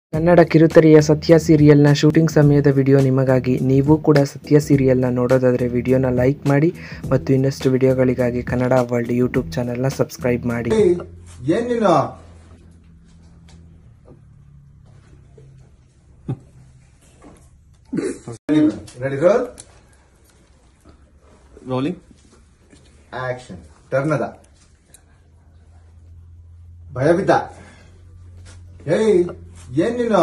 ಕನ್ನಡ ಕಿರುತೆರೆಯ ಸತ್ಯ ಸೀರಿಯಲ್ನ ಶೂಟಿಂಗ್ ಸಮಯದ ವಿಡಿಯೋ ನಿಮಗಾಗಿ ನೀವು ಕೂಡ ಸತ್ಯ ಸೀರಿಯಲ್ನ ನೋಡೋದಾದರೆ ವಿಡಿಯೋನ ಲೈಕ್ ಮಾಡಿ ಮತ್ತು ಇನ್ನಷ್ಟು ವಿಡಿಯೋಗಳಿಗಾಗಿ ಕನ್ನಡ ವರ್ಲ್ಡ್ ಯೂಟ್ಯೂಬ್ ಚಾನೆಲ್ನ ಸಬ್ಸ್ಕ್ರೈಬ್ ಮಾಡಿ ಏಯ್, ಏನ್ ನೀನು ready roll rolling action turn ಅದ ಭಯ ಬಿದ್ದ ಏಯ್ ಏನ್ ನೀನು